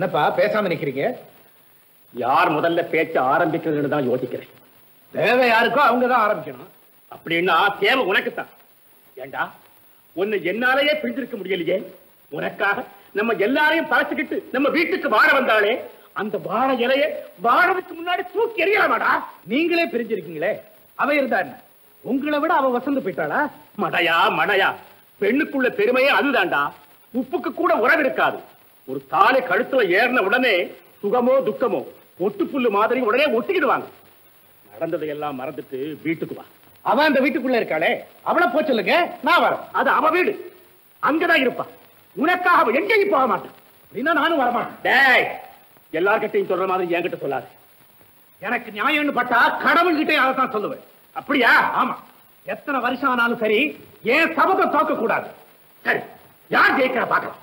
என்னப்பா பேசாம நிக்கிறீங்க யார் முதல்ல பேச்ச ஆரம்பிக்கிறதுன்னு தான் யோசிக்கிறேன் தேவை யாருக்கோ அவங்க தான் ஆரம்பிக்கணும் அப்படின்னா தேவை உனக்குத்தான் ஏண்டா உன்னை என்னாலேயே பிரிஞ்சிருக்க முடியலையே உனக்காக நம்ம எல்லாரையும் பறச்சுக்கிட்டு நம்ம வீட்டுக்கு வாழ வந்தாலே அந்த வாழை இலைய வாழறதுக்கு முன்னாடி தூக்கி எறியலாமாடா நீங்களே பிரிஞ்சிருக்கீங்களே அவ இருந்தா என்ன உங்களை விட அவ வசந்து போயிட்டாளா மடையா மடையா பெண்ணுக்குள்ள பெருமையே அதுதான்டா உப்புக்கு கூட உறவு இருக்காது ஒரு தாலி கழுத்துல ஏறின உடனே சுகமோ துக்கமோ ஒட்டுப்புல்லு மாதிரி உடனே ஒட்டிக்கிடுவாங்க நடந்ததை எல்லாம் மறந்துட்டு வீட்டுக்கு வா அவ அந்த வீட்டுக்குள்ள இருக்காளே அவளை போய் சொல்லுங்க நான் வரேன் அது அவ வீடு அங்கதான் இருப்பா உனக்காக அவ எங்கேயும் போக மாட்டான் அப்படின்னா நானும் வரமாட்டேன் டேய் எல்லார்கிட்டையும் சொல்ற மாதிரி என்கிட்ட சொல்லாது எனக்கு நியாயம்னு பட்டா கடவுள்கிட்டே அதை தான் சொல்லுவேன் அப்படியா ஆமா எத்தனை வருஷம் ஆனாலும் சரி ஏன் சபதத்தை தோக்க கூடாது சரி யார் ஜெயிக்கிற பாக்கலாம்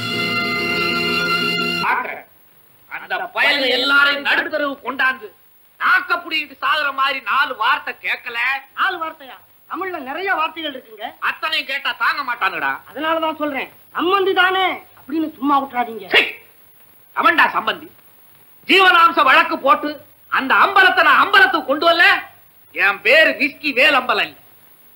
பாக்குறேன். அந்த பயல்கள் எல்லாரையும் நடுத்தரவு கொண்டாந்து நாக்க புடிக்கிட்டு சாகுற மாதிரி நாலு வார்த்தை கேட்கல நாலு வார்த்தையா தமிழ்ல நிறைய வார்த்தைகள் இருக்குங்க அத்தனையும் கேட்டா தாங்க மாட்டானுடா அதனாலதான் சொல்றேன் சம்மந்தி தானே அப்படின்னு சும்மா விட்டுறாதீங்க சீ! அவன்டா சம்பந்தி ஜீவனாம்ச வழக்கு போட்டு அந்த அம்பலத்தை நான் அம்பலத்துக்கு கொண்டு வரல என் பேரு விஸ்கி வேல் அம்பலம் இல்ல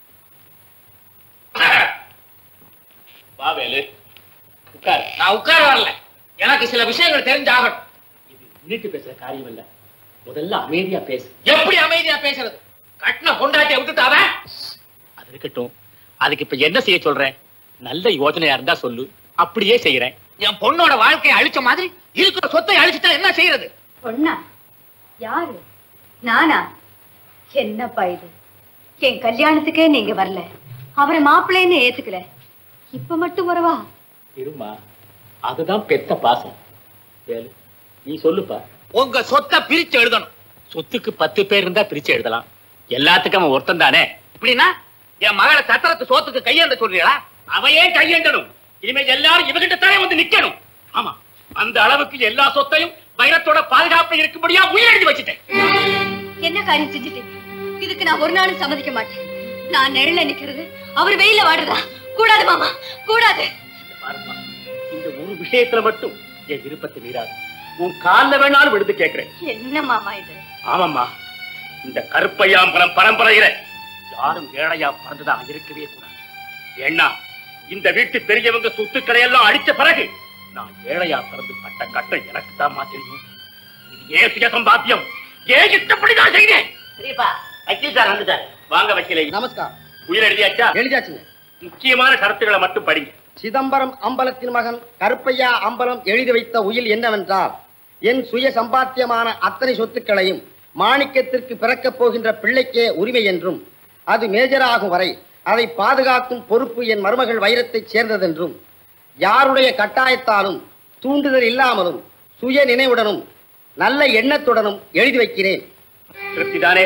வாவேலு உட்கார் நான் உட்கார வரல எனக்கு சில விஷயங்கள் தெரிஞ்சாகணும் இது நீட்டு பேசுற காரியம் இல்ல முதல்ல அமைதியா பேசு எப்படி அமைதியா பேசுறது கட்டின கொண்டாட்டிய விட்டுட்டாவ அது இருக்கட்டும் அதுக்கு இப்ப என்ன செய்ய சொல்றேன் நல்ல யோசனையா இருந்தா சொல்லு அப்படியே செய்யறேன் என் பொண்ணோட வாழ்க்கையை அழிச்ச மாதிரி இருக்கிற சொத்தை அழிச்சுட்டா என்ன செய்யறது பொண்ணா யாரு நானா என்னப்பா இது என் கல்யாணத்துக்கே நீங்க வரல அவரை மாப்பிள்ளைன்னு ஏத்துக்கல இப்ப மட்டும் வரவா இருமா அதுதான் பெத்த பாசம் வேலு நீ சொல்லுப்பா உங்க சொத்தை பிரிச்சு எழுதணும் சொத்துக்கு பத்து பேர் இருந்தா பிரிச்சு எழுதலாம் எல்லாத்துக்கும் அவன் ஒருத்தன் தானே இப்படின்னா என் மகளை சத்திரத்து சோத்துக்கு கையேந்த சொல்றீங்களா அவையே கையேண்டணும் இனிமே எல்லாரும் இவகிட்ட தானே வந்து நிக்கணும் ஆமா அந்த அளவுக்கு எல்லா சொத்தையும் வைரத்தோட பாதுகாப்பு இருக்கும்படியா உயிர் எழுதி வச்சுட்டேன் என்ன காரியம் செஞ்சுட்டீங்க இதுக்கு நான் ஒரு நாளும் சம்மதிக்க மாட்டேன் நான் நிழல நிக்கிறது அவர் வெயில வாடுறதா கூடாது மாமா கூடாது இந்த பாரும்மா, இந்த ஒரு விஷயத்துல மட்டும் என் விருப்பத்தை மீறாது உன் கால்ல வேணாலும் விடுத்து கேட்கிறேன் என்ன மாமா இது ஆமாம்மா இந்த கருப்பையாம்பரம் பரம்பரையில யாரும் ஏழையா பிறந்ததாக இருக்கவே கூடாது ஏன்னா இந்த வீட்டு பெரியவங்க சொத்துக்களை எல்லாம் அடிச்ச பிறகு நான் ஏழையா பிறந்து பட்ட கட்டம் எனக்கு தான் தெரியும் இது ஏன் சுய சம்பாத்தியம் ஏன் இஷ்டப்படிதான் செய்தேன் சரிப்பா வக்கீல் சார் வந்துட்டாரு வாங்க வைக்கல நமஸ்காரம் உயிர் எழுதியாச்சா எழுதியாச்சுங்க முக்கியமான கருத்துக்களை மட்டும் படிங்க சிதம்பரம் அம்பலத்தின் மகன் கருப்பையா அம்பலம் எழுதி வைத்த உயில் என்னவென்றால் என் சுய சம்பாத்தியமான அத்தனை சொத்துக்களையும் மாணிக்கத்திற்கு பிறக்கப் போகின்ற பிள்ளைக்கே உரிமை என்றும் அது மேஜராகும் வரை அதை பாதுகாக்கும் பொறுப்பு என் மருமகள் வைரத்தைச் சேர்ந்ததென்றும் யாருடைய கட்டாயத்தாலும் தூண்டுதல் இல்லாமலும் சுய நினைவுடனும் நல்ல எண்ணத்துடனும் எழுதி வைக்கிறேன் திருப்திதானே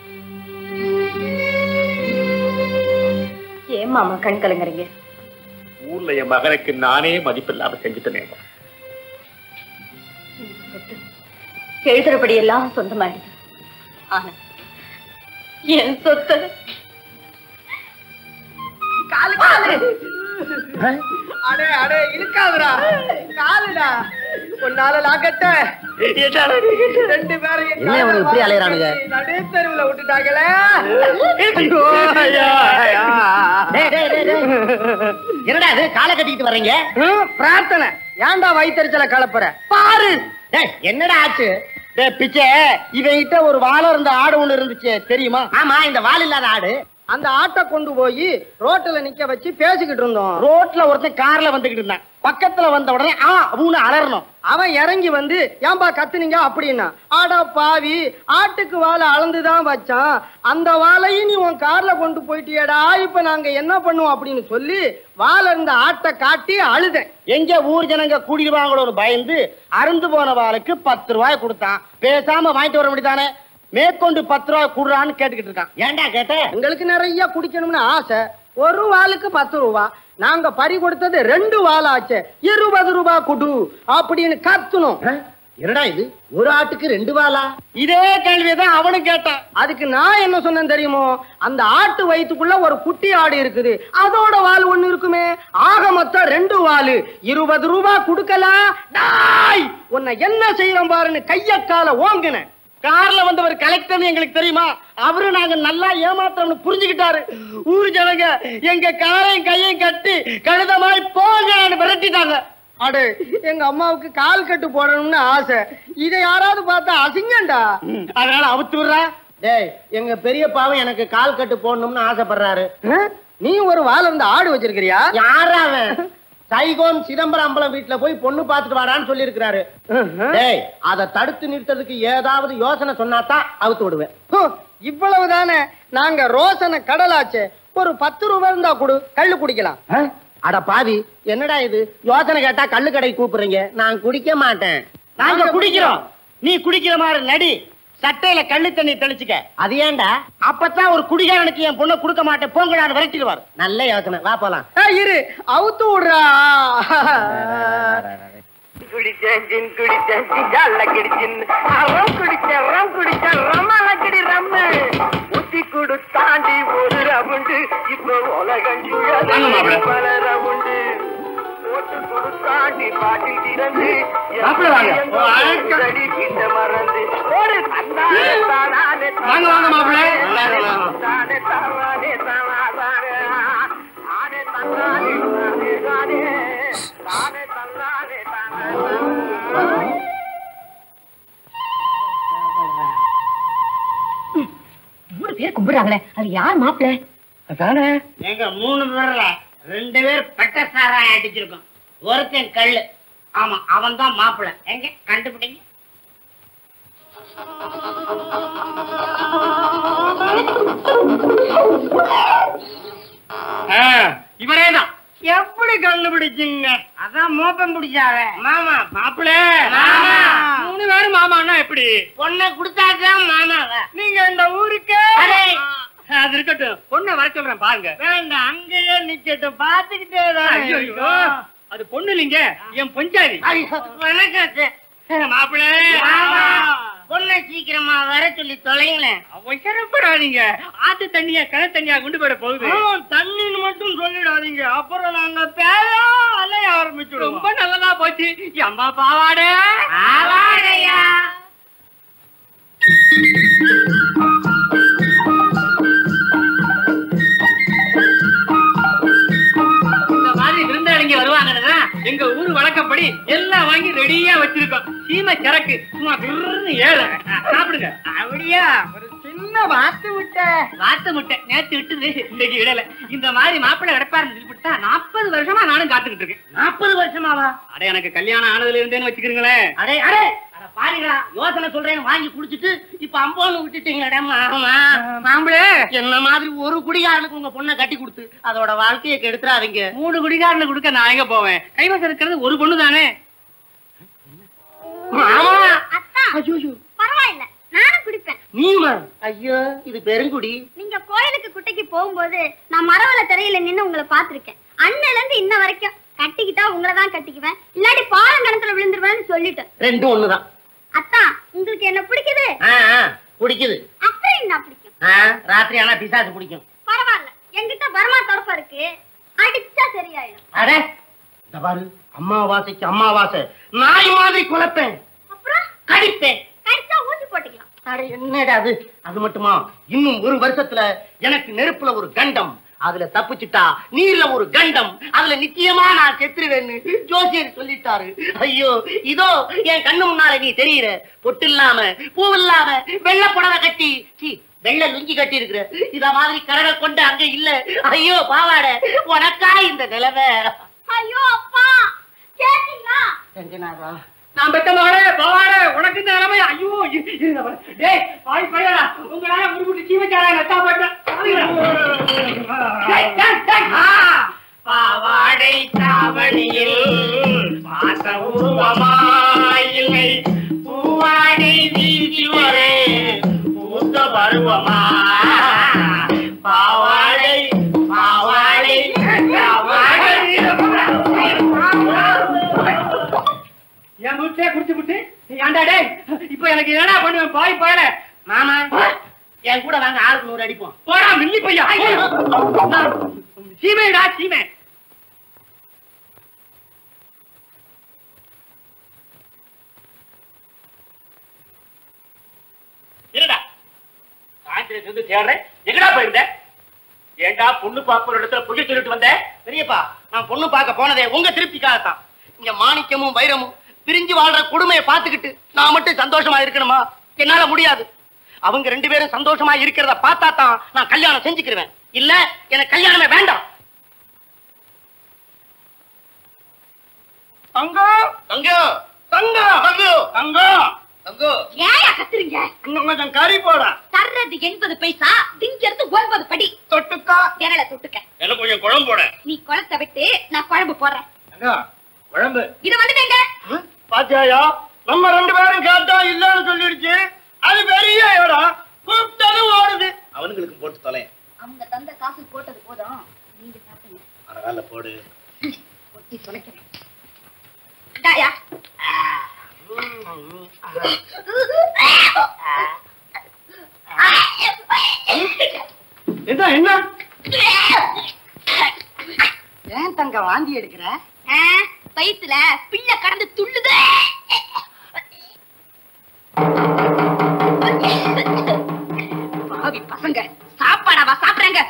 ஏன் மாமா கண் கலங்குறீங்க ஊர்ல என் மகனுக்கு நானே மதிப்பில்லாம செஞ்சுட்டேன் எழுதுறபடி எல்லாம் சொந்தமாயிடுது ஆனா என் சொத்து அடே அடே இருக்காதுடா காலுடா உன்னால லாக்கட்ட ரெண்டு பேரும் என்ன இவனுக்கு இப்படி அலையறானுங்க? நடுத்தருவுல விட்டுட்டாங்களே டேய், டேய், டேய், டேய். என்னடா இது காலை கட்டிக்கிட்டு வர்றீங்க ஹம், பிரார்த்தனை ஏன்டா வயிற்றுச்சல கலப்புற பாரு டேய், என்னடா ஆச்சு டேய் பிச்சை இவங்கிட்ட ஒரு வாழை இருந்த ஆடு ஒண்ணு இருந்துச்சு தெரியுமா ஆமா இந்த வால் இல்லாத ஆடு அந்த ஆட்டை கொண்டு போய் ரோட்ல நிக்க வச்சு பேசிக்கிட்டு இருந்தோம் ரோட்ல ஒருத்தன் கார்ல வந்துகிட்டு இருந்தான் பக்கத்துல வந்த உடனே ஆ மூணு அலறணும் அவன் இறங்கி வந்து ஏன்பா கத்துனீங்க அப்படின்னா ஆடா பாவி ஆட்டுக்கு வாழை அளந்துதான் வச்சான் அந்த வாழையும் நீ உன் கார்ல கொண்டு போயிட்டியடா இப்ப நாங்க என்ன பண்ணுவோம் அப்படின்னு சொல்லி வாழை இருந்த ஆட்டை காட்டி அழுதேன் எங்க ஊர் ஜனங்க கூடிடுவாங்களோன்னு பயந்து அருந்து போன வாளுக்கு பத்து ரூபாய் கொடுத்தான் பேசாம வாங்கிட்டு வர முடியுதானே மேற்கொண்டு பத்து ரூபாய் குடுறான்னு கேட்டுக்கிட்டு இருக்கான் ஏன்டா கேட்ட எங்களுக்கு நிறைய குடிக்கணும்னு ஆசை ஒரு வாளுக்கு பத்து ரூபா நாங்க பறி கொடுத்தது ரெண்டு வாள் ஆச்சு இருபது ரூபா குடு அப்படின்னு கத்துனோம் என்னடா இது ஒரு ஆட்டுக்கு ரெண்டு வாளா இதே கேள்விதான் அவனும் கேட்டான் அதுக்கு நான் என்ன சொன்னேன் தெரியுமோ அந்த ஆட்டு வயித்துக்குள்ள ஒரு குட்டி ஆடு இருக்குது அதோட வால் ஒண்ணு இருக்குமே ஆக மொத்தம் ரெண்டு வாலு இருபது ரூபாய் கொடுக்கலாம் டாய் உன்னை என்ன செய்யறோம் பாருன்னு கைய கால ஓங்கினேன் கார்ல வந்தவர் கலெக்டர் எங்களுக்கு தெரியுமா அவரு நாங்க நல்லா ஏமாத்தோம்னு புரிஞ்சுக்கிட்டாரு ஊர் ஜனங்க எங்க காலையும் கையையும் கட்டி கழுதமாய் போங்கன்னு விரட்டிட்டாங்க அடே எங்க அம்மாவுக்கு கால் கட்டு போடணும்னு ஆசை இதை யாராவது பார்த்தா அசிங்கண்டா அதனால அவுத்து விடுறா டேய் எங்க பெரியப்பாவும் எனக்கு கால் கட்டு போடணும்னு ஆசைப்படுறாரு அஹ், நீ ஒரு வாழ இருந்து ஆடு வச்சிருக்கிறியா யாரா அவன் சைகோன் சிதம்பரம் அம்பலம் வீட்டுல போய் பொண்ணு பார்த்துட்டு வாடான்னு சொல்லி இருக்கிறாரு டேய் அதை தடுத்து நிறுத்ததுக்கு ஏதாவது யோசனை சொன்னாதான் அவுத்து விடுவேன் ஹோ, இவ்வளவுதானே நாங்க ரோசனை கடலாச்சே ஒரு பத்து ரூபாய் இருந்தா கொடு கள்ளு குடிக்கலாம் ஆ? அட பாவி என்னடா இது யோசனை கேட்டா கள்ளு கடை கூப்பிடுறீங்க நான் குடிக்க மாட்டேன் நாங்க குடிக்கிறோம் நீ குடிக்கிற மாதிரி நடி சட்டையில கள்ளு தண்ணி தெளிச்சுக்க அது ஏன்டா அப்பதான் ஒரு குடிகாரனுக்கு என் பொண்ணை கொடுக்க மாட்டேன் போங்கடான்னு விரட்டிடுவார் நல்ல யோசனை வா போலாம் ஏய், இரு அவுத்து விடுறா குடிச்சேன் ஜின் குடிச்சேன் ஜிஜால கிடிச்சின் ரம் குடிச்சேன் ரம் குடிச்சேன் ரமல கிடி ரம்மு ஊத்தி கொடுத்தாண்டி ஒரு ரவுண்டு இப்போ உலகம் வாங்க மாப்பிள. பல ரவுண்டு போட்டு கொடுத்தாண்டி பாட்டில் திறந்து மாப்பிள வாங்க. ஓ, அழகா. அடி கிட்ட மறந்து ஒரு தந்தானே தானானே வாங்க, வாங்க மாப்பிள. தானானே வாங்க, வாங்க. தானே தானானே தானானே தானே தந்தானே தானே தானே தானே தந்தானே தானே மூணு பேர் கும்பிடுறாங்களே அது யார் மாப்பிள்ள அதானே எங்க மூணு பேர்ல ரெண்டு பேர் பட்ட சாராயம் அடிச்சிருக்கோம் ஒருத்தன் கள்ளு ஆமா அவன் தான் மாப்பிள்ள எங்க கண்டுபிடிங்க இவரே தான் எப்படி கண்டுபிடிச்சீங்க அதான் மோப்பம் பிடிச்சாவே மாமா மாப்பிள மாமா. மூணு பேரும் மாமான்னா எப்படி பொண்ணை கொடுத்தாதான் மாமாவ நீங்க இந்த ஊருக்கே அடே. அது இருக்கட்டும் பொண்ணை வர சொல்றேன் பாருங்க வேண்டாம் அங்கேயே நிக்கட்டும் பாத்துக்கிட்டே தானே ஐயோ இருக்கோம். அது பொண்ணு இல்லைங்க என் பொஞ்சாதி வணக்கம் சார். மாப்பிள மாமா, பொண்ணை சீக்கிரமா வர சொல்லி தொலைங்களேன் அவசரப்படாதீங்க ஆத்து தண்ணியா கிணறு தண்ணியா கொண்டு போயிட போகுது ஆ, தண்ணின்னு மட்டும் சொல்லிடாதீங்க அப்புறம் நாங்க பேயா அலைய ஆரம்பிச்சிடுவோம் ரொம்ப நல்லதா போச்சு அம்மா பாவாடே ஆவாடையா. இந்த மாதிரி விருந்தாளிங்க வருவாங்கன்னா எங்க ஊர் வழக்கப்படி எல்லாம் வாங்கி ரெடியா வச்சிருக்கோம் சீமை சரக்கு சும்மா விருன்னு ஏழை சாப்பிடுங்க அப்படியா ஒரு சின்ன வாத்து விட்ட வாத்து முட்டை நேத்து விட்டுது இன்னைக்கு விடல இந்த மாதிரி மாப்பிள்ளை கிடப்பாருன்னு சொல்லிவிட்டா நாற்பது வருஷமா நானும் காத்துக்கிட்டு இருக்கேன் நாற்பது வருஷமாவா அட எனக்கு கல்யாணம் ஆனதுல இருந்தேன்னு வச்சுக்கிறீங்களேன் அடே அடே அட பாருடா யோசனை சொல்றேன் வாங்கி குடிச்சிட்டு இப்ப அம்போன்னு விட்டுட்டீங்களடா மாமா மாம்பிளே என்ன மாதிரி ஒரு குடிகாரனுக்கு உங்க பொண்ணை கட்டி கொடுத்து அதோட வாழ்க்கையை கெடுத்துறாதீங்க மூணு குடிகாரனு கொடுக்க நான் எங்க போவேன் கைவசம் இருக்கிறது ஒரு பொண்ணு தானே மாமா அத்தா பரவாயில்ல நானும் குடிப்பேன் நீமா ஐயோ இது பெருங்குடி நீங்க கோயிலுக்கு குட்டைக்கு போகும்போது நான் மரவள திரையில நின்னு உங்களை பாத்திருக்கேன் அண்ணில இருந்து இன்ன வரைக்கும் கட்டிக்கிட்டா உங்களை தான் கட்டிக்குவேன் இல்லாட்டி பாலம் கணத்துல விழுந்துருவேன்னு சொல்லிட்டேன் ரெண்டும் ஒண்ணுதான் அத்தா உங்களுக்கு என்ன பிடிக்குது ஆ, ஆ, பிடிக்குது அப்புறம் என்ன பிடிக்கும் ஆ, ராத்திரி ஆனா பிசாசு பிடிக்கும் பரவாயில்ல என்கிட்ட பர்மா தொடப்ப இருக்கு அடிச்சா சரியாயிடும் அட இந்த பாரு அம்மாவாசைக்கு அம்மாவாசை நாய் மாதிரி குழப்பேன் அப்புறம் கடிப்பேன் கடிச்சா ஊசி போட்டுக்கலாம் அட என்னடா அது அது மட்டுமா இன்னும் ஒரு வருஷத்துல எனக்கு நெருப்புல ஒரு கண்டம் அதுல தப்பிச்சுட்டா நீர்ல ஒரு கண்டம் அதுல நிச்சயமா நான் செத்துருவேன்னு ஜோசியர் சொல்லிட்டாரு ஐயோ இதோ என் கண்ணு முன்னால நீ தெரியுற பொட்டு இல்லாம பூ இல்லாம வெள்ளை புடவை கட்டி சீ வெள்ளை லுங்கி கட்டி இருக்கிற இத மாதிரி கரடை கொண்டு அங்க இல்ல ஐயோ பாவாட உனக்கா இந்த நிலைமை ஐயோ அப்பா கேட்டீங்களா ரஞ்சனாவா நான் பெத்த மகளே பவாடே உனக்கு இந்த நிலைமை ஐயோ இ- இருங்க பாரு. டேய் பாய் பையனா உங்களால முறுகுட்டி சீவச்சாரா நட்டா போட்டேன் டேய், டேய், டேய். ஆ, பாவாடை தாவணியில் பாச உருவமாயில்லை பூவாடை வீசி ஒரு பூத்த பருவமா பாவாடை பாவாடை பாவாடை என் முட்டே குடிச்சு முட்டு ஏன்டா டேய் இப்போ எனக்கு என்னடா பண்ணுவேன் பாய் போயல மாமா என் கூட வாங்க ஆளுக்கு நூறு அடிப்போம் போடா மில்லி பையா சீமைடா சீமை இருடா சாயந்தரத்துல இருந்து தேடுறேன் எங்கடா போயிருந்த ஏண்டா பொண்ணு பாப்போர் இடத்துல பொய்ய சொல்லிட்டு வந்த பெரியப்பா நான் பொண்ணு பார்க்க போனதே உங்க திருப்திக்காகத்தான் இங்க மாணிக்கமும் வைரமும் பிரிஞ்சு வாழ்ற கொடுமையை பார்த்துக்கிட்டு நான் மட்டும் சந்தோஷமா இருக்கணுமா என்னால முடியாது அவங்க ரெண்டு பேரும் சந்தோஷமா இருக்கிறத பார்த்தா தான் நான் கல்யாணம் செஞ்சுக்கிருவேன் இல்ல எனக்கு கல்யாணமே வேண்டாம் தங்கம் தங்கம் தங்கம் தங்கம் தங்கம் தங்கம் ஏயா கத்துறீங்க இன்னும் கொஞ்சம் கறி போட தர்றது எண்பது பைசா திங்கிறது ஒன்பது படி தொட்டுக்கா விரல தொட்டுக்க எனக்கு கொஞ்சம் குழம்பு போட நீ குளத்தை விட்டு நான் குழம்பு போடுறேன் குழம்பு இது வந்துட்டேங்க பாத்தியாயா நம்ம ரெண்டு பேரும் கேட்டா இல்லன்னு சொல்லிடுச்சு அது பெரிய இடம் கூப்பிட்டது ஓடுது அவனுங்களுக்கு போட்டு தொலை அவங்க தந்த காசு போட்டது போதும் நீங்க சாப்பிடுங்க பரவாயில்ல போடு ஒட்டி தொலைக்கிறேன் இந்தாயா. என்ன என்ன ஏன் தங்க வாந்தி எடுக்கிற ஆ, வயித்துல பிள்ளை கடந்து துள்ளுது பாவி பசங்க சாப்பாடாவா சாப்பிடுறாங்க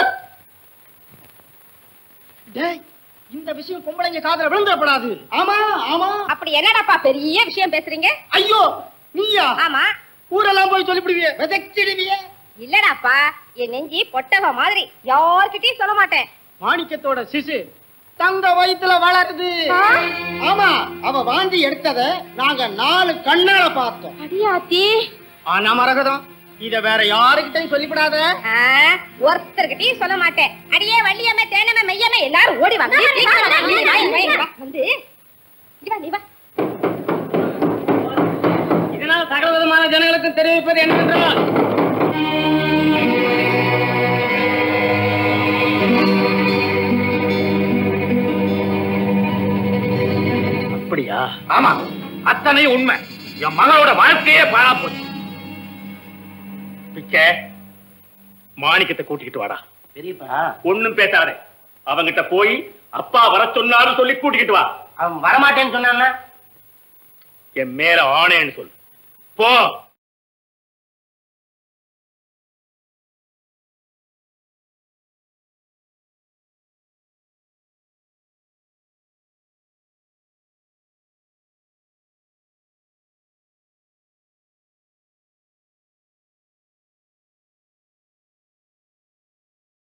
டேய் இந்த விஷயம் பொம்பளைங்க காதுல விழுந்துடப்படாது ஆமா ஆமா அப்படி என்னடாப்பா பெரிய விஷயம் பேசுறீங்க ஐயோ நீயா ஆமா ஊரெல்லாம் போய் சொல்லிவிடுவியே விதைச்சிடுவியே இல்லடாப்பா என் நெஞ்சி பொட்டக மாதிரி யார்கிட்டயும் சொல்ல மாட்டேன் மாணிக்கத்தோட சிசு தங்க வயித்துல வளருது ஆமா அவ வாந்தி எடுத்தத நாங்க நாலு கண்ணால பார்த்தோம் அடியாத்தி ஆனா மரகதம் இத வேற யாருக்கிட்டையும் சொல்லிவிடாத ஒருத்தர்கிட்டயும் சொல்ல மாட்டேன் அடியே வள்ளியம்மே தேனமே மெய்யமே எல்லாரும் ஓடி வாங்க சீக்கிரம் வா, இங்க வா, இங்க வா, இங்க வா. வந்து இங்க வா, நீ வா இதனால் சகல விதமான ஜனங்களுக்கும் தெரிவிப்பது என்னவென்றால் அப்படியா ஆமா அத்தனை உண்மை என் மகளோட வாழ்க்கையே பாழா போச்சு பிச்சை மாணிக்கத்தை கூட்டிக்கிட்டு வாடா பெரியப்பா ஒண்ணும் பேசாதே அவங்கிட்ட போய் அப்பா வர சொன்னாரு சொல்லி கூட்டிக்கிட்டு வா அவன் வரமாட்டேன்னு சொன்னான்னா என் மேல ஆணேன்னு சொல்லு போ